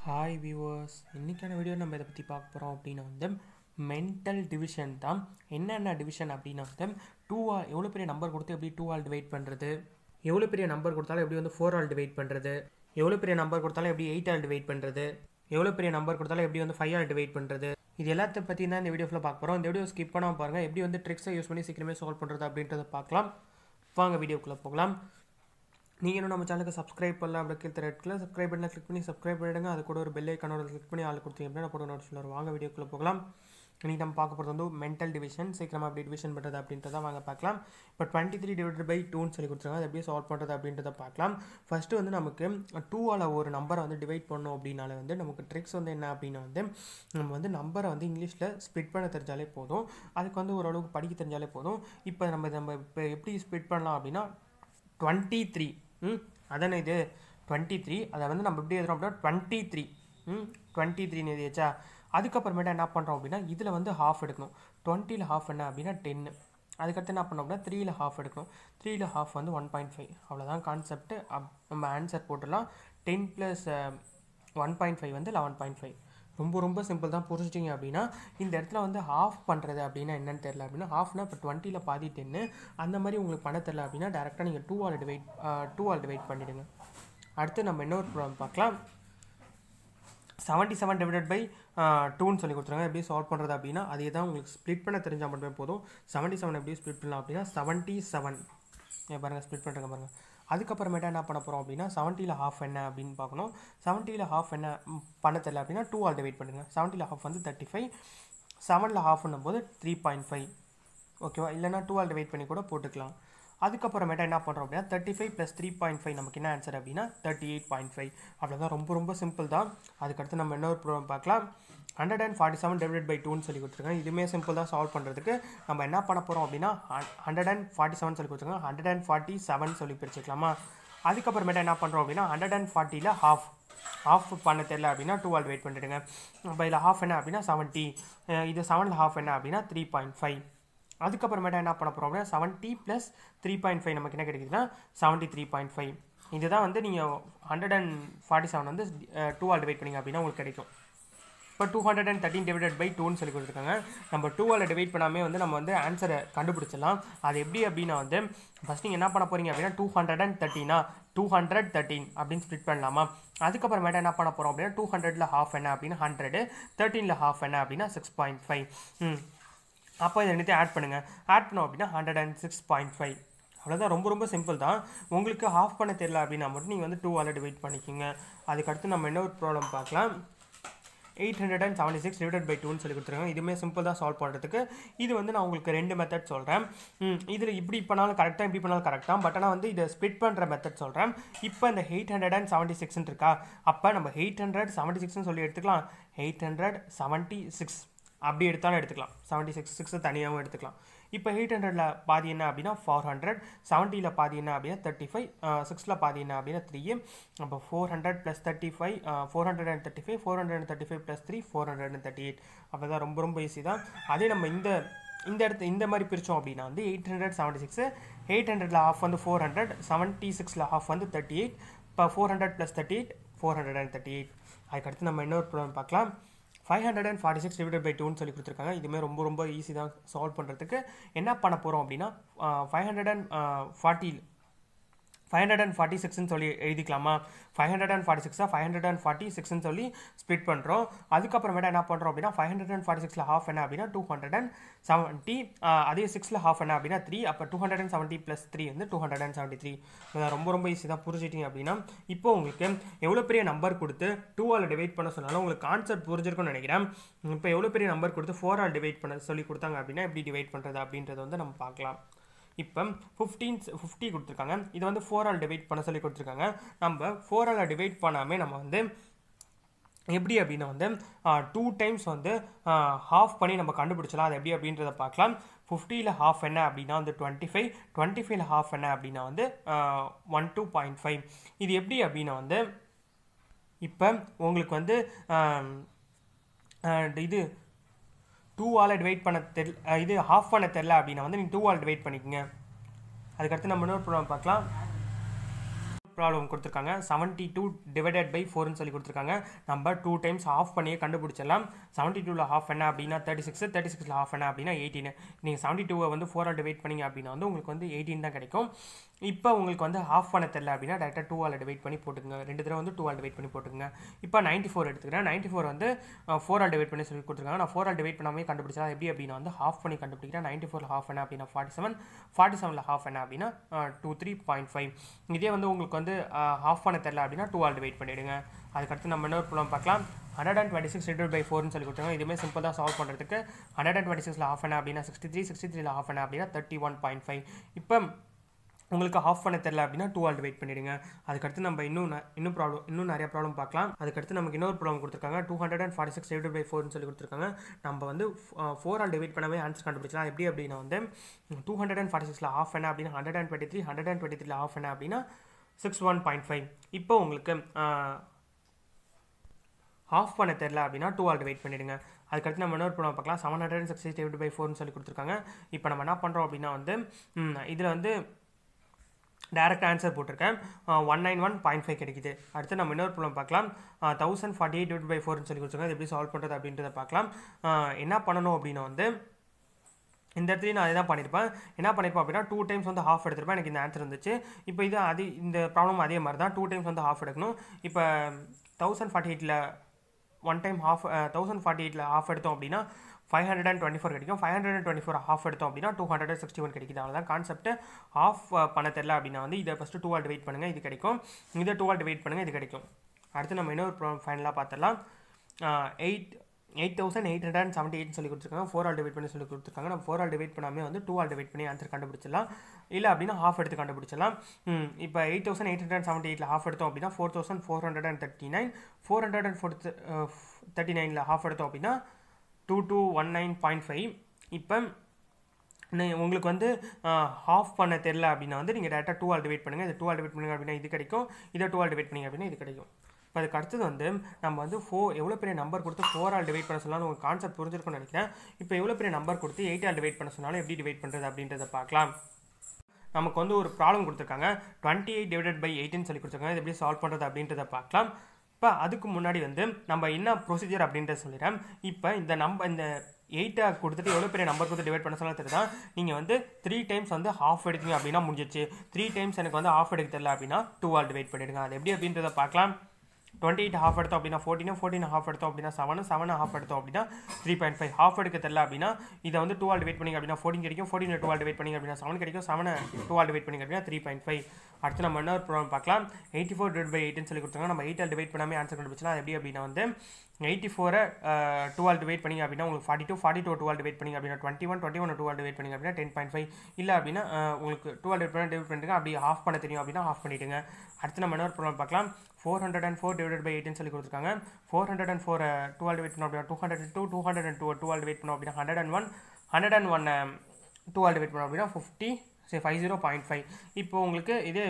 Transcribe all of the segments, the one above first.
hi viewers இன்றைக்கான video நம்ம இதை பற்றி பார்க்க போகிறோம் அப்படின்னா வந்து மென்டல் டிவிஷன் தான் என்னென்ன டிவிஷன் அப்படின்னா வந்து டூ ஆல் எவ்வளோ பெரிய நம்பர் கொடுத்து எப்படி டூ ஆல் டிவைட் பண்ணுறது எவ்வளோ பெரிய நம்பர் கொடுத்தாலும் எப்படி வந்து ஃபோர் ஆல் டிவைட் பண்ணுறது எவ்வளோ பெரிய நம்பர் கொடுத்தாலும் எப்படி எயிட் ஆல் டிவைட் பண்ணுறது எவ்வளோ பெரிய நம்பர் கொடுத்தாலும் எப்படி வந்து ஃபைவ் ஆல் டிவைட் பண்ணுறது இது எல்லாத்த பற்றி தான் இந்த வீடியோவில் பார்க்க போகிறோம் இந்த வீடியோ ஸ்கிப் பண்ணாமல் பாருங்கள் எப்படி வந்து ட்ரிக்ஸை யூஸ் பண்ணி சீக்கிரமே சால்வ் பண்ணுறது அப்படின்றத பார்க்கலாம் வாங்க வீடியோக்குள்ளே போகலாம் நீங்கள் இன்னும் நம்ம சேனலுக்கு சப்ஸ்கிரைப் பண்ணலாம் அப்படி கீழே ரெட் கலர் சப்ஸ்கிரைப் பண்ணல கிளிக் பண்ணி சப்ஸ்கிரைப் பண்ணிடுங்க அது கூட ஒரு பெல் ஐக்கானோட கிளிக் பண்ணி ஆள் கொடுத்தீங்க அப்படின்னா போட நோட்டிஃபிகேஷன் வரும் வாங்க வீடியோக்குள்ளே போகலாம் இன்றைக்கி நம்ம பார்க்க போகிறது வந்து மென்டல் டிவிஷன் சீக்கிரமாக எப்படி டிவிஷன் பண்ணுறது அப்படின்றத வாங்க பார்க்கலாம் இப்போ டுவெண்ட்டி த்ரீ டிவைட் பை டூன்னு சொல்லி கொடுத்துருக்காங்க அது எப்படி சால்வ் பண்ணுறது அப்படின்றத பார்க்கலாம் ஃபஸ்ட்டு வந்து நமக்கு டூவால் ஒரு நம்பரை வந்து டிவைட் பண்ணோம் அப்படின்னால வந்து நமக்கு ட்ரிக்ஸ் வந்து என்ன அப்படின்னா வந்து நம்ம வந்து நம்பரை வந்து இங்கிலீஷில் ஸ்ப்ளிட் பண்ண தெரிஞ்சாலே போதும் அதுக்கு வந்து ஓரளவுக்கு படிக்க தெரிஞ்சாலே போதும் இப்போ நம்ம நம்ம இப்போ எப்படி ஸ்ப்ளிட் பண்ணலாம் அப்படின்னா டுவெண்ட்டி த்ரீ ம் அதானே இது டுவெண்ட்டி த்ரீ அதை வந்து நம்ம எப்படி எழுதுறோம் அப்படின்னா டுவெண்ட்டி த்ரீ ம் டுவெண்ட்டி த்ரீன்னு எழுதியாச்சா அதுக்கப்புறமேட்டா என்ன பண்ணுறோம் அப்படின்னா இதில் வந்து ஹாஃப் எடுக்கணும் டுவெண்ட்டியில் ஹாஃப் என்ன அப்படின்னா டென்னு அதுக்கடுத்து என்ன பண்ணோம் அப்படின்னா த்ரீயில் ஹாஃப் எடுக்கணும் த்ரீயில் ஹாஃப் வந்து ஒன் பாயிண்ட் ஃபைவ் அவ்வளோதான் கான்செப்ட் நம்ம ஆன்சர் போட்டுடலாம் ten plus one point five வந்து லெவன் பாயிண்ட் ஃபைவ் ரொம்ப ரொம்ப சிம்பிள் தான் புரிஞ்சிட்டிங்க அப்படின்னா இந்த இடத்துல வந்து ஆஃப் பண்ணுறது அப்படின்னா என்னன்னு தெரில அப்படின்னா ஹாஃப்னா இப்போ டுவெண்ட்டியில் பாதி டென்னு அந்த மாதிரி உங்களுக்கு பண்ண தெரில அப்படின்னா டேரெக்டாக நீங்கள் டூ ஆல் டிவைட் டூ ஆல் டிவைட் பண்ணிவிடுங்க அடுத்து நம்ம இன்னொரு ப்ராப்ளம் பார்க்கலாம் செவன்ட்டி செவன் டிவைடட் பை டூன்னு சொல்லி கொடுத்துருங்க எப்படி சால்வ் பண்ணுறது அப்படின்னா அதே தான் உங்களுக்கு ஸ்ப்ளிட் பண்ண தெரிஞ்சால் மட்டுமே போதும் செவன்ட்டி செவன் எப்படி ஸ்ப்ளிட் பண்ணலாம் அப்படின்னா செவன்ட்டி செவன் பாருங்கள் ஸ்ப்ளிட் பண்ணுறேங்க பாருங்கள் அதுக்கப்புறமேட்டா என்ன பண்ண போகிறோம் அப்படின்னா செவன்ட்டியில் ஹாஃப் என்ன அப்படின்னு பார்க்கணும் செவன்ட்டியில் ஹாஃப் என்ன பண்ண தெரியல அப்படின்னா டூ ஆல் டிவைட் பண்ணுங்கள் செவன்ட்டியில் ஹாஃப் வந்து தேர்ட்டி ஃபைவ் செவனில் ஹாஃப்னும் போது த்ரீ பாயிண்ட் ஃபைவ் ஓகேவா இல்லைனா டூ ஆல் டிவைட் பண்ணி கூட போட்டுக்கலாம் அதுக்கப்புறமேட்டா என்ன பண்ணுறோம் அப்படின்னா thirty five plus three point five நமக்கு என்ன ஆன்சர் அப்படின்னா தேர்ட்டி எயிட் பாயிண்ட் ஃபைவ் அவ்வளோதான் ரொம்ப ரொம்ப சிம்பிள் தான் அதுக்கடுத்து நம்ம இன்னொரு ப்ராப்ளம் பார்க்கலாம் hundred and forty seven divide by டூன்னு சொல்லி கொடுத்துருக்காங்க இதுவுமே சிம்பிள் தான் சால்வ் பண்ணுறதுக்கு நம்ம என்ன பண்ண போகிறோம் அப்படின்னா ஹண்ட்ரட் அண்ட் ஃபார்ட்டி செவன் சொல்லி கொடுத்துருக்காங்க ஹண்ட்ரட் அண்ட் ஃபார்ட்டி செவன் சொல்லி பிரிச்சுக்கலாமா அதுக்கப்புறமேட்டா என்ன பண்ணுறோம் அப்படின்னா ஹண்ட்ரட் அண்ட் ஃபார்ட்டியில் ஹாஃப் ஆஃப் பண்ண தெரில அப்படின்னா டூ ஆல் வெயிட் பண்ணிடுங்க இப்போ இதில் ஹாஃப் என்ன அப்படின்னா செவன்ட்டி இது செவனில் ஹாஃப் என்ன அப்படின்னா த்ரீ பாயிண்ட் ஃபைவ் அதுக்கப்புறமேட்டா என்ன பண்ண போகிறோம் அப்படின்னா seventy plus three point five நமக்கு என்ன கிடைக்குதுன்னா செவன்ட்டி த்ரீ பாயிண்ட் ஃபைவ் இதுதான் வந்து நீங்கள் ஹண்ட்ரட் அண்ட் ஃபார்ட்டி செவன் வந்து டூ ஆல் டிவைட் பண்ணிங்க அப்படின்னா உங்களுக்கு கிடைக்கும் இப்போ two hundred and thirteen divided by டூன்னு சொல்லி கொடுத்துருக்காங்க நம்ம டூ ஆல் டிவைட் பண்ணாமே வந்து நம்ம வந்து ஆன்சரை கண்டுபிடிச்சிடலாம் அது எப்படி அப்படின்னா வந்து ஃபஸ்ட் நீங்கள் என்ன பண்ண போகிறீங்க அப்படின்னா டூ ஹண்ட்ரட் அண்ட் தேர்ட்டினா டூ ஹண்ட்ரட் தேர்ட்டின் அப்படின்னு ஸ்ப்ளிட் பண்ணலாமா அதுக்கப்புறமேட்டா என்ன பண்ண போகிறோம் அப்படின்னா டூ ஹண்ட்ரடில் ஹாஃப் என்ன அப்படின்னா ஹண்ட்ரடு தேர்ட்டீனில் ஹாஃப் என்ன அப்படின்னா சிக்ஸ் பாயிண்ட் ஃபைவ் ம் அப்போ இதை ரெண்டுத்தையும் ஆட் பண்ணுங்கள் ஆட் பண்ணோம் அப்படின்னா hundred and six point five அவ்வளோதான் ரொம்ப ரொம்ப சிம்பிள் தான் உங்களுக்கு ஆஃப் பண்ண தெரியல அப்படின்னா மட்டும் நீங்கள் வந்து டூ ஆல் டிவைட் பண்ணிக்கோங்க அதுக்கடுத்து நம்ம இன்னொரு ப்ராப்ளம் பார்க்கலாம் eight hundred and seventy six divide by டூன்னு சொல்லி கொடுத்துருக்காங்க இதுவுமே சிம்பிள் தான் சால்வ் பண்ணுறதுக்கு இது வந்து நான் உங்களுக்கு ரெண்டு மெத்தட் சொல்கிறேன் இதில் இப்படி பண்ணாலும் கரெக்டாக இப்படி பண்ணாலும் கரெக்டாக பட் ஆனால் வந்து இதை ஸ்ப்ளிட் பண்ணுற மெத்தட் சொல்கிறேன் இப்போ இந்த எயிட் ஹண்ட்ரட் அண்ட் செவன்ட்டி சிக்ஸ்ன்னு இருக்கா அப்போ நம்ம எயிட் ஹண்ட்ரட் செவன்ட்டி சிக்ஸ்னு சொல்லி எடுத்துக்கலாம் எயிட் ஹண்ட்ரட் செவன்ட்டி சிக்ஸ் அப்படி எடுத்தாலும் எடுத்துக்கலாம் செவன்ட்டி சிக்ஸ் சிக்ஸை தனியாகவும் எடுத்துக்கலாம் இப்போ எயிட் ஹண்ட்ரடில் பாதி என்ன அப்படின்னா ஃபோர் ஹண்ட்ரட் செவன்ட்டியில் பாதி என்ன அப்படின்னா தேர்ட்டி ஃபைவ் சிக்ஸில் பாதி என்ன அப்படின்னா த்ரீ அப்போ four hundred plus thirty five four hundred and thirty five four hundred and thirty five plus three four hundred and thirty eight அப்போ தான் ரொம்ப ரொம்ப ஈஸி தான் அதே நம்ம இந்த இந்த இடத்து இந்த மாதிரி பிரித்தோம் அப்படின்னா வந்து eight hundred seventy six eight ஹண்ட்ரடில் ஹாஃப் வந்து ஃபோர் ஹண்ட்ரட் செவன்ட்டி சிக்ஸில் ஹாஃப் வந்து தேர்ட்டி எயிட் இப்போ four hundred plus thirty eight four hundred and thirty eight அதுக்கடுத்து நம்ம இன்னொரு ப்ராப்ளம் பார்க்கலாம் five hundred and forty six divide by டூன்னு சொல்லி கொடுத்துருக்காங்க இதுவுமே ரொம்ப ரொம்ப ஈஸி தான் சால்வ் பண்ணுறதுக்கு என்ன பண்ண போகிறோம் அப்படின்னா five hundred and forty five hundred and forty சிக்ஸ்னு சொல்லி எழுதிக்கலாமா ஃபைவ் ஹண்ட்ரட் அண்ட் ஃபார்ட்டி சிக்ஸாக ஃபைவ் ஹண்ட்ரட் அண்ட் ஃபார்ட்டி சிக்ஸ்னு சொல்லி ஸ்ப்ளிட் பண்ணுறோம் அதுக்கப்புறமேட்டா என்ன பண்ணுறோம் அப்படின்னா ஃபைவ் ஹண்ட்ரட் அண்ட் ஃபார்ட்டி சிக்ஸில் ஹாஃப் என்ன அப்படின்னா டூ ஹண்ட்ரட் அண்ட் செவன்ட்டி அதே சிக்ஸில் ஹாஃப் என்ன அப்படின்னா த்ரீ அப்போ two hundred and seventy plus three வந்து two hundred and seventy three ரொம்ப ரொம்ப ஈஸி தான் புரிஞ்சிட்டிங்க அப்படின்னா இப்போ உங்களுக்கு எவ்வளோ பெரிய நம்பர் கொடுத்து டூ ஆல் டிவைட் பண்ண சொன்னாலும் உங்களுக்கு கான்செப்ட் புரிஞ்சிருக்கும்னு நினைக்கிறேன் இப்போ எவ்வளோ பெரிய நம்பர் கொடுத்து ஃபோர் ஆல் டிவைட் பண்ண சொல்லி கொடுத்தாங்க அப்படின்னா எப்படி டிவைட் பண்ணுறது அப்படின்றத வந்து நம்ம பார்க்கலாம் இப்போ ஃபிஃப்டீன் ஃபிஃப்டி கொடுத்துருக்காங்க இதை வந்து ஃபோர் ஆல் டிவைட் பண்ண சொல்லி கொடுத்துருக்காங்க நம்ம ஃபோர் ஆல் டிவைட் பண்ணாமல் நம்ம வந்து எப்படி அப்படின்னா வந்து டூ டைம்ஸ் வந்து ஹாஃப் பண்ணி நம்ம கண்டுபிடிச்சலாம் அது எப்படி அப்படின்றத பார்க்கலாம் ஃபிஃப்டியில் ஹாஃப் என்ன அப்படின்னா வந்து டுவெண்ட்டி ஃபைவ் டுவெண்ட்டி ஃபைவ்ல ஹாஃப் என்ன அப்படின்னா வந்து ஒன் டூ பாயிண்ட் ஃபைவ் இது எப்படி அப்படின்னா வந்து இப்போ உங்களுக்கு வந்து இது டூ ஆல் டிவைட் பண்ண தெரி இது ஹாஃப் பண்ண தெரில அப்படின்னா வந்து நீங்கள் டூ ஆல் டிவைட் பண்ணிக்கோங்க அதுக்கடுத்து நம்ம இன்னொரு ப்ராப்ளம் பார்க்கலாம் ப்ராப்ளம் கொடுத்துருக்காங்க செவன்ட்டி டூ டிவைடட் பை ஃபோர்னு சொல்லி கொடுத்துருக்காங்க நம்ம டூ டைம்ஸ் ஆஃப் பண்ணியே கண்டுபிடிச்சிடலாம் செவன்ட்டி டூவில் ஹாஃப் என்ன அப்படின்னா தேர்ட்டி சிக்ஸ் தேர்ட்டி சிக்ஸில் ஹாஃப் என்ன அப்படின்னா எயிட்டீன் நீங்கள் செவன்ட்டி டூவை வந்து ஃபோர் ஆல் டிவைட் பண்ணிங்க அப்படின்னா வந்து உங்களுக்கு வந்து எயிட்டீன் தான் கிடைக்கும் இப்போ உங்களுக்கு வந்து ஹாஃப் பண்ண தெரில அப்படின்னா டேரெக்டாக டூ ஆல் டிவைட் பண்ணி போட்டுக்கோங்க ரெண்டு தடவை வந்து டூ ஆல் டிவைட் பண்ணி போட்டுக்கோங்க இப்போ நைன்ட்டி ஃபோர் எடுத்துக்கிறேன் நைன்ட்டி ஃபோர் வந்து ஃபோர் ஆல் டிவைட் பண்ணி சொல்லி கொடுத்துருக்காங்க நான் ஃபோர் ஆல் டிவைட் பண்ணாமே கண்டுபிடிச்சா எப்படி அப்படின்னா வந்து ஹாஃப் பண்ணி கண்டுபிடிக்கிறேன் நைன்ட்டி ஃபோரில் ஹாஃப் என்ன அப்படின்னா ஃபார்ட்டி செவன் ஃபார்ட்டி செவனில் ஹாஃப் என்ன அப்படின்னா டூ த்ரீ பாயிண்ட் ஃபைவ் இதே வந்து உங்களுக்கு வந்து ஹாஃப் பண்ண தெரில அப்படின்னா டூ ஆல் டிவைட் பண்ணிவிடுங்க அதுக்கடுத்து நம்ம இன்னொரு ப்ராப்ளம் பார்க்கலாம் hundred and twenty six divide by ஃபோர்னு சொல்லி கொடுத்தாங்க இதுவுமே சிம்பிள் தான் சால்வ் பண்ணுறதுக்கு ஹண்ட்ரட் அண்ட் டுவெண்ட்டி சிக்ஸில் ஹாஃப் என்ன அப்படின்னா சிக்ஸ்டி த்ரீ சிக்ஸ்டி த்ரீல ஹாஃப் என்ன அப்படின்னா தேர்ட்டி ஒன் பாயிண்ட் ஃபைவ் இப்போ உங்களுக்கு ஆஃப் பண்ண தெரில அப்படின்னா டூ ஆல் டிவைட் பண்ணிடுங்க அதுக்கடுத்து நம்ம இன்னும் ந- இன்னும் ப்ராப்ளம் இன்னும் நிறைய ப்ராப்ளம் பார்க்கலாம் அதுக்கடுத்து நமக்கு இன்னொரு ப்ராப்ளம் கொடுத்துருக்காங்க two hundred and forty six divide by ஃபோர்னு சொல்லி கொடுத்துருக்காங்க நம்ம வந்து ஃபோர் ஆல் டிவைட் பண்ணவே ஆன்சர் கண்டுபிடிச்சலாம் எப்படி அப்படின்னா வந்து டூ ஹண்ட்ரட் அண்ட் ஃபார்ட்டி சிக்ஸில் ஆஃப் என்ன அப்படின்னா hundred and twenty three hundred and twenty த்ரீல ஆஃப் என்ன அப்படின்னா சிக்ஸ் ஒன் பாயிண்ட் ஃபைவ் இப்போ உங்களுக்கு ஆஃப் பண்ண தெரில அப்படின்னா டூ ஆல் டிவைட் பண்ணிடுங்க அதுக்கடுத்து நம்ம இன்னொரு ப்ராப்ளம் பார்க்கலாம் seven hundred and sixty divide by ஃபோர்னு சொல்லி கொடுத்துருக்காங்க இப்போ நம்ம என்ன பண்ணுறோம் அப்படின்னா வந்து இதில் வந்து டைரக்ட் ஆன்சர் போட்டிருக்கேன் one nine one point five கிடைக்குது அடுத்து நம்ம இன்னொரு ப்ராப்ளம் பார்க்கலாம் thousand forty eight divide by ஃபோர்னு சொல்லி கொடுத்துருக்காங்க அது எப்படி சால்வ் பண்ணுறது அப்படின்றத பார்க்கலாம் அஹ், என்ன பண்ணணும் அப்படின்னா வந்து இந்த இடத்துலையும் நான் அதே தான் பண்ணியிருப்பேன் என்ன பண்ணியிருப்பேன் அப்படின்னா டூ டைம்ஸ் வந்து ஹாஃப் எடுத்திருப்பேன் எனக்கு இந்த ஆன்சர் வந்துச்சு இப்போ இது அதே இந்த ப்ராப்ளம் அதே மாதிரி தான் டூ டைம்ஸ் வந்து ஹாஃப் எடுக்கணும் இப்போ தௌசண்ட் ஃபார்ட்டி எயிட்டில் one time half thousand forty எயிட்டில் ஹாஃப் எடுத்தோம் அப்படின்னா five hundred and twenty four கிடைக்கும் five hundred and twenty four half எடுத்தோம் அப்படின்னா two hundred and sixty one கிடைக்குது அவ்வளோதான் கான்செப்ட் ஆஃப் பண்ண தெரில அப்படின்னா வந்து இதை ஃபஸ்ட்டு டூ ஆல் டிவைட் பண்ணுங்கள் இது கிடைக்கும் இதை டூ ஆல் டிவைட் பண்ணுங்கள் இது கிடைக்கும் அடுத்து நம்ம இன்னொரு ப்ராப்ளம் ஃபைனலாக பார்த்துடலாம் eight eight thousand eight hundred seventy eight சொல்லி கொடுத்துருக்காங்க ஃபோர் ஆல் டிவைட் பண்ணி சொல்லி கொடுத்துருக்காங்க நம்ம ஃபோர் ஆல் டிவைட் பண்ணாமே வந்து டூ ஆல் டிவைட் பண்ணி ஆன்சர் கண்டுபிடிச்சிடலாம் இல்லை அப்படின்னா ஹாஃப் எடுத்து கண்டுபிடிச்சிடலாம் ம், இப்போ eight thousand eight hundred seventy எயிட்டில் ஹாஃப் எடுத்தோம் அப்படின்னா four thousand four hundred and thirty nine four hundred and four thirty நைனில் ஹாஃப் எடுத்தோம் அப்படின்னா two two one nine point five இப்போ நீ- உங்களுக்கு வந்து ஹாஃப் பண்ண தெரில அப்படின்னா வந்து நீங்கள் டேரெக்டாக டூ ஆல் டிவைட் பண்ணுங்கள் இது டூ ஆல் டிவைட் பண்ணுங்க அப்படின்னா இது கிடைக்கும் இதை டூ ஆல் டிவைட் பண்ணிங்க அப்படின்னா இது கிடைக்கும் இப்போ அதுக்கு அடுத்தது வந்து நம்ம வந்து ஃபோ எவ்வளோ பெரிய நம்பர் கொடுத்து ஃபோர் ஆல் டிவைட் பண்ண சொன்னாலும் உங்களுக்கு கான்செப்ட் புரிஞ்சிருக்கும்னு நினைக்கிறேன் இப்போ எவ்வளோ பெரிய நம்பர் கொடுத்து எயிட் ஆல் டிவைட் பண்ண சொன்னாலும் எப்படி டிவைட் பண்ணுறது அப்படின்றத பார்க்கலாம் நமக்கு வந்து ஒரு ப்ராப்ளம் கொடுத்துருக்காங்க டுவெண்ட்டி எயிட் டிவைடட் பை எயிட்டின்னு சொல்லி கொடுத்துருக்காங்க இது எப்படி சால்வ் பண்ணுறது அப்படின்றத பார்க்கலாம் இப்போ அதுக்கு முன்னாடி வந்து நம்ம என்ன ப்ரொசீஜர் அப்படின்றத சொல்லிடுறேன் இப்போ இந்த நம்பர் இந்த எயிட்டை கொடுத்துட்டு எவ்வளோ பெரிய நம்பர் கொடுத்து டிவைட் பண்ண சொன்னாலும் தெரியுதா நீங்கள் வந்து த்ரீ டைம்ஸ் வந்து ஹாஃப் எடுத்தீங்க அப்படின்னா முடிஞ்சிச்சு த்ரீ டைம்ஸ் எனக்கு வந்து ஹாஃப் எடுக்க தெரியல அப்படின்னா டூ ஆல் டிவைட் பண்ணிடுங்க அது எப்படி அப்படின்றத பார்க்கலாம் டுவெண்ட்டி எயிட் ஹாஃப் எடுத்தோம் அப்படின்னா ஃபோர்டீன் ஃபோர்டீன் ஹாஃப் எடுத்தோம் அப்படின்னா செவன் செவன் ஹாஃப் எடுத்தோம் அப்படின்னா த்ரீ பாயிண்ட் ஃபைவ் ஹாஃப் எடுக்க தெரியல அப்படின்னா இதை வந்து டூ ஆல் டிவைட் பண்ணிங்க அப்படின்னா ஃபோர்டீன் கிடைக்கும் ஃபோர்டீன் டூ ஆல் டிவைட் பண்ணிங்க அப்படின்னா செவன் கிடைக்கும் செவன் டூ ஆல் டிவைட் பண்ணிங்க அப்படின்னா த்ரீ பாயிண்ட் ஃபைவ் அடுத்து நம்ம இன்னொரு ப்ராப்ளம் பார்க்கலாம் எயிட்டி ஃபோர் டிவைட் பை எயிட்னு சொல்லி கொடுத்தாங்க நம்ம எயிட் ஆல் டிவைட் பண்ணாமல் ஆன்சர் கண்டுபிடிச்சலாம் அது எப்படி அப்படின்னா வந்து எயிட்டி ஃபோரை டூ ஆல் டிவைட் பண்ணிங்க அப்படின்னா உங்களுக்கு forty two forty two two ஆல் டிவைட் பண்ணிங்க அப்படின்னா twenty one twenty one two ஆல் டிவைட் பண்ணிங்க அப்படின்னா டென் பாயிண்ட் ஃபைவ் இல்லை அப்படின்னா அஹ், உங்களுக்கு டூ ஆல் டிவைட் பண்ணி டிவைட் பண்ணிட்டு அப்படி ஆஃப் பண்ண தெரியும் அப்படின்னா ஆஃப் பண்ணிவிடுங்க அடுத்து நம்ம இன்னொரு ப்ராப்ளம் பார்க்கலாம் four hundred and four divide by எயிட்னு சொல்லி கொடுத்துருக்காங்க four hundred and four two ஆல் டிவைட் பண்ணோம் அப்படின்னா two hundred two two hundred and two two ஆல் டிவைட் பண்ணோம் அப்படின்னா hundred and one hundred and one two ஆல் டிவைட் பண்ணோம் அப்படின்னா ஃபிஃப்டி சரி ஃபைவ் ஜீரோ பாயிண்ட் ஃபைவ் இப்போ உங்களுக்கு இது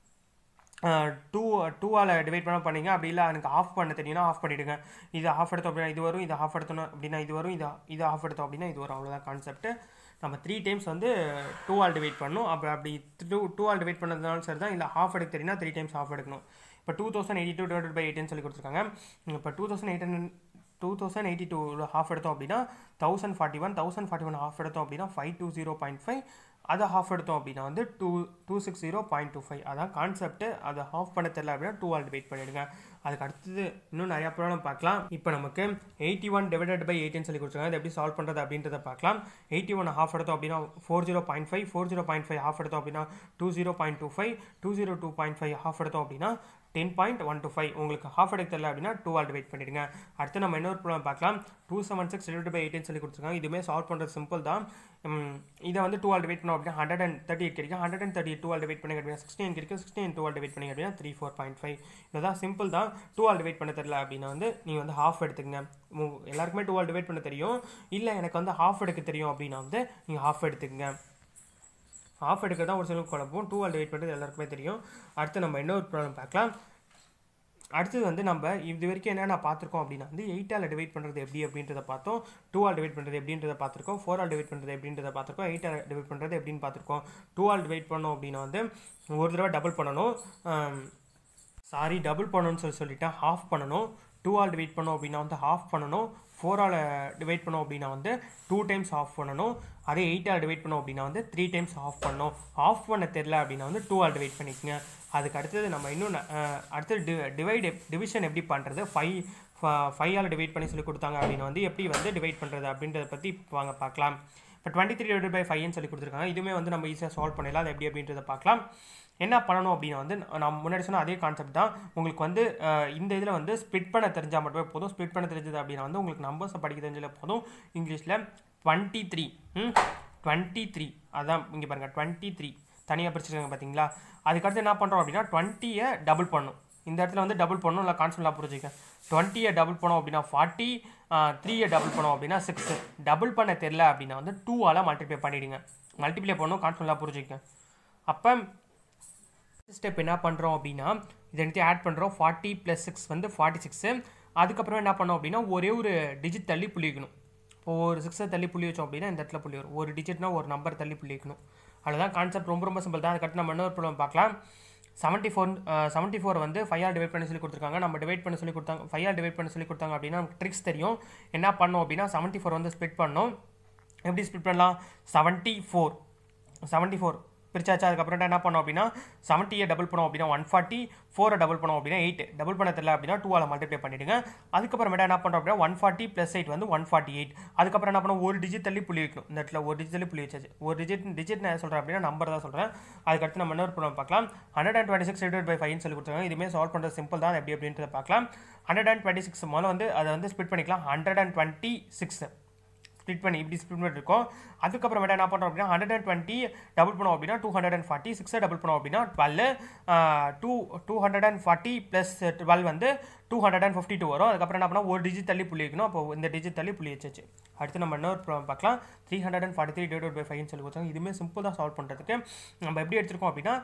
டூ டூவால் டிவைட் பண்ண பண்ணீங்க அப்படி இல்லை எனக்கு ஆஃப் பண்ண தெரியும்னா ஆஃப் பண்ணிவிடுங்க இது ஆஃப் எடுத்தோம் அப்படின்னா இது வரும் இது ஆஃப் எடுத்தோம் அப்படின்னா இது வரும் இது இது ஆஃப் எடுத்தோம் அப்படின்னா இது வரும் அவ்வளோதான் கான்செப்ட் நம்ம த்ரீ டைம்ஸ் வந்து டூ ஆல் டிவைட் பண்ணணும் அப்போ அப்படி டூ டூ ஆல் டிவைட் பண்ணதுனாலும் சரி தான் இல்லை ஹாஃப் எடுக்க தெரியும்னா த்ரீ டைம்ஸ் ஆஃப் எடுக்கணும் இப்போ two thousand eighty two divide by எயிட்னு சொல்லி கொடுத்துருக்காங்க இப்போ two thousand eight hundred two thousand eighty டூவில் ஹாஃப் எடுத்தோம் அப்படின்னா thousand forty one thousand forty one half எடுத்தோம் அப்படின்னா five two zero point five அதை ஹாஃப் எடுத்தோம் அப்படின்னா வந்து two two six zero point two five அதான் கான்செப்ட் அதை ஹாஃப் பண்ண தெரியல அப்படின்னா டூ ஆல் டிவைட் பண்ணிடுங்க அதுக்கு அடுத்தது இன்னும் நிறையா ப்ராப்ளம் பார்க்கலாம் இப்போ நமக்கு எயிட்டி ஒன் டிவைடட் பை எயிட்டின்னு சொல்லி கொடுத்துருக்காங்க அது எப்படி சால்வ் பண்ணுறது அப்படின்றத பார்க்கலாம் எயிட்டி ஒன் ஹாஃப் எடுத்தோம் அப்படின்னா four zero point five four zero point five half எடுத்தோம் அப்படின்னா two zero point two five two zero two point five half எடுத்தோம் அப்படின்னா ten point one two five உங்களுக்கு ஹாஃப் எடுக்க தெரியல அப்படின்னா டூ ஆல் டிவைட் பண்ணிடுங்க அடுத்து நம்ம இன்னொரு ப்ராப்ளம் பார்க்கலாம் two seven six divide by எயிட்டின்னு சொல்லி கொடுத்துருக்காங்க இதுவுமே சால்வ் பண்ணுறது சிம்பிள் தான் உம், இதை வந்து டூ ஆல் டிவைட் பண்ணோம் அப்படின்னா ஹண்ட்ரட் அண்ட் தேர்ட்டி எயிட் கிடைக்கும் ஹண்ட்ரட் அண்ட் தேர்ட்டி டூ ஆல் டிவைட் பண்ணி அப்படின்னா சிக்ஸ்டீன் கிடைக்கும் சிக்ஸ்டீன் டூ ஆல் டிவைட் பண்ணி அப்படின்னா த்ரீ ஃபோர் பாயிண்ட் ஃபைவ் இதுதான் சிம்பிள் தான் டூ ஆல் டிவைட் பண்ண தெரியல அப்படின்னா வந்து நீங்கள் வந்து ஹாஃப் எடுத்துங்க உங்க- எல்லாருக்குமே டூ ஆல் டிவைட் பண்ண தெரியும் இல்லை எனக்கு வந்து ஹாஃப் எடுக்க தெரியும் அப்படின்னா வந்து நீங்கள் ஹாஃப் எடுத்துக்கங்க ஆஃப் எடுக்க தான் ஒரு சிலருக்கு குழப்பம் டூ ஆல் டிவைட் பண்ணுறது எல்லாருக்குமே தெரியும் அடுத்து நம்ம இன்னொரு ப்ராப்ளம் பார்க்கலாம் அடுத்தது வந்து நம்ம இது வரைக்கும் என்னென்ன பார்த்துருக்கோம் அப்படின்னா வந்து எயிட்டால் டிவைட் பண்ணுறது எப்படி அப்படின்றத பார்த்தோம் டூ ஆல் டிவைட் பண்ணுறது எப்படின்றத பார்த்துருக்கோம் ஃபோர் ஆல் டிவைட் பண்ணுறது எப்படின்றத பார்த்துருக்கோம் எயிட் ஆல் டிவைட் பண்ணுறது எப்படின்னு பார்த்துருக்கோம் டூ ஆல் டிவைட் பண்ணோம் அப்படின்னா வந்து ஒரு தடவை டபுள் பண்ணணும் ஆம், சாரி டபுள் பண்ணணும்னு சொல்லி சொல்லிட்டேன் ஹாஃப் பண்ணணும் டூ ஆல் டிவைட் பண்ணோம் அப்படின்னா வந்து ஹாஃப் பண்ணணும் ஃபோர் ஆல் டிவைட் பண்ணோம் அப்படின்னா வந்து டூ டைம்ஸ் ஆஃப் பண்ணணும் அதே எயிட் ஆல் டிவைட் பண்ணோம் அப்படின்னா வந்து த்ரீ டைம்ஸ் ஆஃப் பண்ணணும் ஆஃப் பண்ண தெரில அப்படின்னா வந்து டூ ஆல் டிவைட் பண்ணிக்கங்க அதுக்கு அடுத்தது நம்ம இன்னும் ந- அஹ், அடுத்தது டி டிவைட் டிவிஷன் எப்படி பண்ணுறது ஃபைவ் ஃபைவ் ஆல் டிவைட் பண்ணி சொல்லி கொடுத்தாங்க அப்படின்னு வந்து எப்படி வந்து டிவைட் பண்ணுறது அப்படின்றத பற்றி வாங்க பார்க்கலாம் இப்போ டுவெண்ட்டி த்ரீ டிவைட் பை ஃபைவ்னு சொல்லி கொடுத்துருக்காங்க இதுவுமே வந்து நம்ம ஈஸியாக சால்வ் பண்ணிடலாம் அது எப்படி அப்படின்றத பார்க்கலாம் என்ன பண்ணணும் அப்படின்னா வந்து நான் முன்னாடி சொன்ன அதே கான்செப்ட் தான் உங்களுக்கு வந்து அஹ், இந்த இதில் வந்து ஸ்ப்ளிட் பண்ண தெரிஞ்சால் மட்டுமே போதும் ஸ்ப்ளிட் பண்ண தெரிஞ்சது அப்படின்னா வந்து உங்களுக்கு நம்பர்ஸை படிக்க தெரிஞ்சாலே போதும் இங்கிலீஷில் டுவெண்ட்டி த்ரீ டுவெண்ட்டி த்ரீ அதான் இங்கே பாருங்கள் டுவெண்ட்டி த்ரீ தனியாக பிரிச்சிருக்காங்க பார்த்தீங்களா அதுக்கடுத்து என்ன பண்ணுறோம் அப்படின்னா டுவெண்ட்டியை டபுள் பண்ணும் இந்த இடத்துல வந்து டபுள் பண்ணணும் இல்லை கான்ஸ்டன்ட்லாம் புரிஞ்சுக்கேன் டுவெண்ட்டியை டபுள் பண்ணோம் அப்படின்னா ஃபார்ட்டி த்ரீயை டபுள் பண்ணோம் அப்படின்னா சிக்ஸ் டபுள் பண்ண தெரில அப்படின்னா வந்து டூவால் மல்டிப்ளை பண்ணிவிடுங்க மல்டிப்ளை பண்ணணும் கான்ஸ்டன்ட்லாம் புரிஞ்சுக்கேன் அப்போ ஸ்டெப் என்ன பண்ணுறோம் அப்படின்னா இது ரெண்டுத்தையும் ஆட் பண்ணுறோம் ஃபார்ட்டி ப்ளஸ் சிக்ஸ் வந்து ஃபார்ட்டி சிக்ஸு அதுக்கப்புறம் என்ன பண்ணோம் அப்படின்னா ஒரே ஒரு டிஜிட் தள்ளி புள்ளி வைக்கணும் இப்போ ஒரு சிக்ஸை தள்ளி புள்ளி வச்சோம் அப்படின்னா இந்த இடத்துல புள்ளி வரும் ஒரு டிஜிட்னா ஒரு நம்பர் தள்ளி புள்ளி வைக்கணும் அதுதான் கான்செப்ட் ரொம்ப ரொம்ப சிம்பிள் தான் அதுக்கடுத்து நம்ம இன்னொரு ப்ராப்ளம் பார்க்கலாம் செவன்ட்டி ஃபோர் செவன்ட்டி ஃபோர் வந்து ஃபைவ் ஆர் டிவைட் பண்ணி சொல்லி கொடுத்துருக்காங்க நம்ம டிவைட் பண்ணி சொல்லி கொடுத்தாங்க ஃபைவ் ஆர் டிவைட் பண்ணி சொல்லி கொடுத்தாங்க அப்படின்னா நமக்கு ட்ரிக்ஸ் தெரியும் என்ன பண்ணோம் அப்படின்னா செவன்ட்டி ஃபோர் வந்து ஸ்ப்ளிட் பண்ணோம் எப்படி ஸ்ப்ளிட் பண்ணலாம் செவன்ட்டி ஃபோர் செவன்ட்டி ஃபோர் பிரிச்சாச்சு அதுக்கப்புறம் என்ன பண்ணோம் அப்படின்னா செவன்ட்டியை டபுள் பண்ணோம் அப்படின்னா ஒன் ஃபார்ட்டி ஃபோரை டபுள் பண்ணோம் அப்படின்னா எயிட் டபுள் பண்ண தெரியல அப்படின்னா டூவால் மல்டிப்ளை பண்ணிடுங்க அதுக்கப்புறமேட்டா என்ன பண்ணுறோம் அப்படின்னா ஒன் ஃபார்ட்டி ப்ளஸ் எயிட் வந்து ஒன் ஃபார்ட்டி எயிட் அதுக்கப்புறம் என்ன பண்ணோம் ஒரு டிஜிட் தள்ளி புள்ளி வைக்கணும் இந்த இடத்துல ஒரு டிஜிட் தள்ளி புள்ளி வச்சாச்சு ஒரு டிஜிட் டிஜிட் நான் சொல்கிறேன் அப்படின்னா நம்பர் தான் சொல்கிறேன் அதுக்கடுத்து நம்ம இன்னொரு ப்ராப்ளம் பார்க்கலாம் hundred and twenty six divide by ஃபைவ்னு சொல்லி கொடுத்தாங்க இதுவுமே சால்வ் பண்ணுறது சிம்பிள் தான் அது எப்படி அப்படின்றத பார்க்கலாம் ஹண்ட்ரட் அண்ட் டுவெண்ட்டி சிக்ஸ் முதல்ல வந்து அதை வந்து ஸ்பிட் பண்ணிக்கலாம் hundred and twenty six split பண்ணி இப்படி ஸ்ப்ளிட் பண்ணி இருக்கோம் அதுக்கப்புறமேட்டா என்ன பண்ணுறோம் அப்படின்னா ஹண்ட்ரட் அண்ட் டுவெண்ட்டி டபுள் பண்ணோம் அப்படின்னா டூ ஹண்ட்ரட் அண்ட் ஃபார்ட்டி சிக்ஸை டபுள் பண்ணோம் அப்படின்னா twelve two two hundred and forty plus twelve வந்து two hundred and fifty two வரும் அதுக்கப்புறம் என்ன பண்ணால் ஒரு டிஜிட் தள்ளி புள்ளி வைக்கணும் அப்போ இந்த டிஜிட் தள்ளி புள்ளி வச்சாச்சு அடுத்து நம்ம இன்னொரு problem பார்க்கலாம் three hundred and forty three divide by ஃபைவ்னு சொல்லி கொடுத்தாங்க இதுவுமே சிம்பிள் தான் சால்வ் பண்ணுறதுக்கு நம்ம எப்படி எடுத்திருக்கோம் அப்படின்னா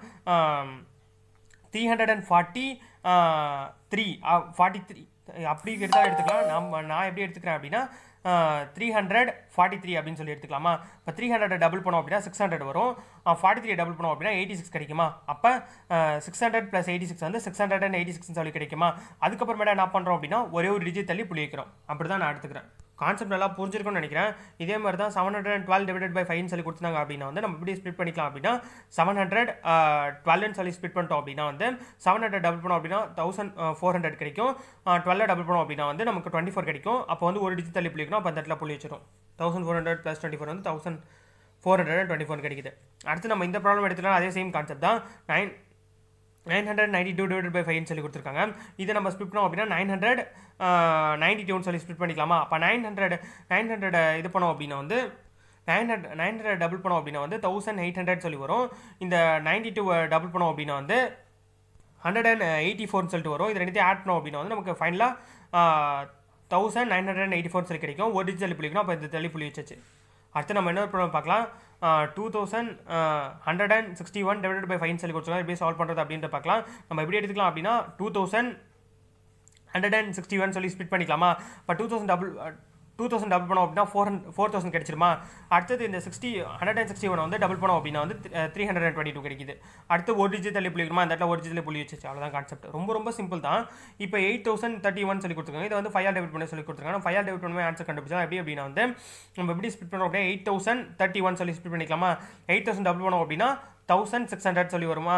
three hundred and forty three forty three அப்படி எடுத்தாலும் எடுத்துக்கலாம் நம்ம நான் எப்படி எடுத்துக்கிறேன் அப்படின்னா த்ரீ ஹண்ட்ரட் ஃபார்ட்டி த்ரீ அப்படின்னு சொல்லி எடுத்துக்கலாமா இப்போ த்ரீ ஹண்ட்ரட் டபுள் பண்ணோம் அப்படின்னா சிக்ஸ் ஹண்ட்ரட் வரும் ஃபார்ட்டி த்ரீ டபுள் பண்ணோம் அப்படின்னா எயிட்டி சிக்ஸ் கிடைக்குமா அப்போ six hundred plus eighty six வந்து six hundred and eighty six சொல்லி கிடைக்குமா அதுக்கப்புறமேட்டா என்ன பண்ணுறோம் அப்படின்னா ஒரே ஒரு டிஜிட் தள்ளி புள்ளி வைக்கிறோம் அப்படி தான் நான் எடுத்துக்கிறேன் கான்செப்ட் நல்லா புரிஞ்சிருக்கும்னு நினைக்கிறேன் இதே மாதிரி தான் seven hundred and twelve divide by ஃபைவ்னு சொல்லி கொடுத்தாங்க அப்படின்னா வந்து நம்ம எப்படி ஸ்ப்ளிட் பண்ணிக்கலாம் அப்படின்னா செவன் ஹண்ட்ரட் டுவெல்னு சொல்லி ஸ்ப்ளிட் பண்ணிட்டோம் அப்படின்னா வந்து செவன் ஹண்ட்ரட் டபுள் பண்ணோம் அப்படின்னா தௌசண்ட் ஃபோர் ஹண்ட்ரட் கிடைக்கும் டுவெல் டபுள் பண்ணோம் அப்படின்னா வந்து நமக்கு டுவெண்ட்டி ஃபோர் கிடைக்கும் அப்போ வந்து ஒரு டிஜிட் தள்ளி புள்ளிக்கணும் அப்போ அந்த இடத்துல புள்ளி வச்சிடும் thousand four hundred plus twenty four வந்து thousand four hundred and twenty four கிடைக்குது அடுத்து நம்ம இந்த ப்ராப்ளம் எடுத்துக்கலாம் அதே சேம் கான்செப்ட் தான் nine nine hundred ninety two divide by ஃபைவ்னு சொல்லி கொடுத்துருக்காங்க இதை நம்ம ஸ்பிட் பண்ணோம் அப்படின்னா நைன் ஹண்ட்ரட் நைன்டி டூன்னு சொல்லி ஸ்பிட் பண்ணிக்கலாமா அப்போ நைன் ஹண்ட்ரட் நைன் ஹண்ட்ரட் இது பண்ணோம் அப்படின்னா வந்து nine hundred nine hundred double பண்ணோம் அப்படின்னா வந்து தௌசண்ட் எயிட் ஹண்ட்ரட் சொல்லி வரும் இந்த நைன்டி டூ டபுள் பண்ணோம் அப்படின்னா வந்து ஹண்ட்ரட் அண்ட் எயிட்டி ஃபோர்னு சொல்லிட்டு வரும் இது ரெண்டுத்தையும் ஆட் பண்ணோம் அப்படின்னா வந்து நமக்கு ஃபைனலாக thousand nine hundred eighty four சொல்லி கிடைக்கும் ஒரு டிஜிட் தள்ளி புள்ளிக்கணும் அப்போ இந்த தள்ளி புள்ளி வச்சாச்சு அடுத்து நம்ம இன்னொரு ப்ராப்ளம் பார்க்கலாம் two thousand hundred and sixty one divide by five சொல்லி கொடுத்துருக்காங்க எப்படி சால்வ் பண்ணுறது அப்படின்றத பார்க்கலாம் நம்ம எப்படி எடுத்துக்கலாம் அப்படின்னா two thousand hundred and sixty one சொல்லி ஸ்பிட் பண்ணிக்கலாமா இப்போ two thousand double two thousand double பண்ணோம் அப்படின்னா ஃபோர் ஃபோர் தௌசண்ட் கிடைச்சிருமா அடுத்தது இந்த sixty hundred and sixty one வந்து டபுள் பண்ணோம் அப்படின்னா வந்து three hundred and twenty two கிடைக்குது அடுத்து ஒரு டிஜிட் தள்ளி புள்ளிக்கணுமா அந்த இடத்துல ஒரு டிஜிட் புள்ளி வச்சு அவ்வளோதான் கான்செப்ட் ரொம்ப ரொம்ப சிம்பிள் தான் இப்போ எயிட் தௌசண்ட் தேர்ட்டி ஒன் சொல்லி கொடுத்துருக்காங்க இதை வந்து ஃபைவ் டெபிட் பண்ணி சொல்லி கொடுத்துருக்காங்க ஃபைவ் டெபிட் பண்ணி ஆன்சர் கண்டுபிடிச்சா எப்படி அப்படின்னா வந்து நம்ம எப்படி ஸ்பிட் பண்ணுறோம் அப்படின்னா எயிட் தௌசண்ட் தேர்ட்டி ஒன் சொல்லி ஸ்பிட் பண்ணிக்கலாமா எயிட் தௌசண்ட் டபுள் பண்ணோம் அப்படின்னா தௌசண்ட் சிக்ஸ் ஹண்ட்ரட் சொல்லி வருமா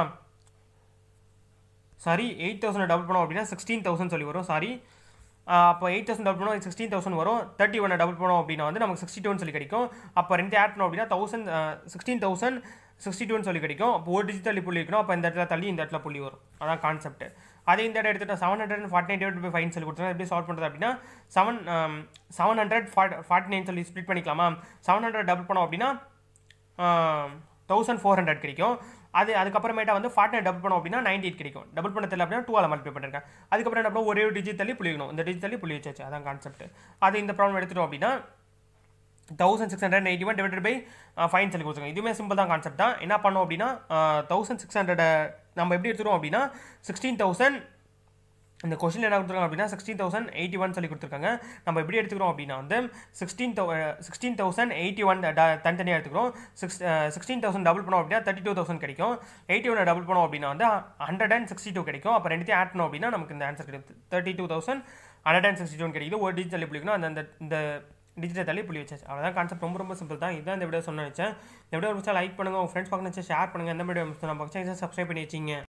சாரி எயிட் தௌசண்ட் டபுள் பண்ணோம் அப்படின்னா சிக்ஸ்டீன் தௌசண்ட் சொல்லி வரும் சாரி அப்போ எயிட் தௌசண்ட் டபுள் பண்ணோம் சிக்ஸ்டீன் தௌசண்ட் வரும் தேர்ட்டி ஒன் டபுள் பண்ணோம் அப்படின்னா வந்து நமக்கு சிக்ஸ்டி டூன்னு சொல்லி கிடைக்கும் அப்போ ரெண்டு ஆட் பண்ணோம் அப்படின்னா தௌசண்ட் சிக்ஸ்டீன் தௌசண்ட் சிக்ஸ்டி டூன்னு சொல்லி கிடைக்கும் அப்போ ஒரு டிஜிட் தள்ளி புள்ளி இருக்கணும் அப்போ இந்த இடத்துல தள்ளி இந்த இடத்துல புள்ளி வரும் அதான் கான்செப்ட் அதே இந்த இடம் எடுத்துகிட்டு seven hundred forty nine divide by five சொல்லி கொடுத்தாங்க எப்படி சால்வ் பண்ணுறது அப்படின்னா seven seven hundred forty nine சொல்லி ஸ்ப்ளிட் பண்ணிக்கலாமா செவன் ஹண்ட்ரட் டபுள் பண்ணோம் அப்படின்னா தௌசண்ட் ஃபோர் ஹண்ட்ரட் கிடைக்கும் அது அதுக்கப்புறமேட்டா வந்து ஃபார்ட்டி நைன் டபுள் பண்ணோம் அப்படின்னா நைன்டி எயிட் கிடைக்கும் டபுள் பண்ண தெரியல அப்படின்னா டூவால் மல்டிப்ளை பண்ணிருக்கேன் அதுக்கப்புறம் என்ன பண்ணோம் ஒரே ஒரு டிஜிட் தள்ளி புள்ளிக்கணும் இந்த டிஜிட் தள்ளி புள்ளி வச்சாச்சு அதான் கான்செப்ட் அது இந்த ப்ராப்ளம் எடுத்துட்டோம் அப்படின்னா thousand six hundred eighty one divide by five சொல்லி கொடுத்துருங்க இதுவுமே சிம்பிள் தான் கான்செப்ட் தான் என்ன பண்ணோம் அப்படின்னா தௌசண்ட் சிக்ஸ் ஹண்ட்ரட் நம்ம எப்படி எடுத்துருவோம் அப்படின்னா சிக்ஸ்டீன் தௌசண்ட் இந்த கொஷின் என்ன கொடுத்துருக்காங்க அப்படின்னா சிக்ஸ்டீன் தௌசண்ட் எயிட்டி ஒன் சொல்லி கொடுத்துருக்காங்க நம்ம எப்படி எடுத்துக்கிறோம் அப்படின்னா வந்து sixteen thou sixteen thousand eighty one தனித்தனியாக எடுத்துக்கிறோம் சிக்ஸ் சிக்ஸ்டீன் தௌசண்ட் டபுள் பண்ணோம் அப்படின்னா தேர்ட்டி டூ தௌசண்ட் கிடைக்கும் எயிட்டி ஒன் டபுள் பண்ணோம் அப்படின்னா வந்து ஹண்ட்ரட் அண்ட் சிக்ஸ்டி டூ கிடைக்கும் அப்போ ரெண்டுத்தையும் ஆட் பண்ணோம் அப்படின்னா நமக்கு இந்த ஆன்சர் கிடைக்கும் thirty two thousand hundred and sixty two கிடைக்குது ஒரு டிஜிட்டல் புள்ளிக்கணும் அந்த அந்த இந்த டிஜிட்டல் தள்ளி புள்ளி வச்சாச்சு அவ்வளோதான் கான்செப்ட் ரொம்ப ரொம்ப சிம்பிள் தான் இதுதான் இந்த வீடியோ சொன்ன வச்சேன் இந்த வீடியோ முடிச்சா லைக் பண்ணுங்கள் உங்கள் ஃப்ரெண்ட்ஸ் பார்க்கணும் ஷேர் பண்ணுங்கள் எந்த வீடியோ நம்ம சேனல் சப்ஸ்கிரைப் பண்ணி வச்சிங்க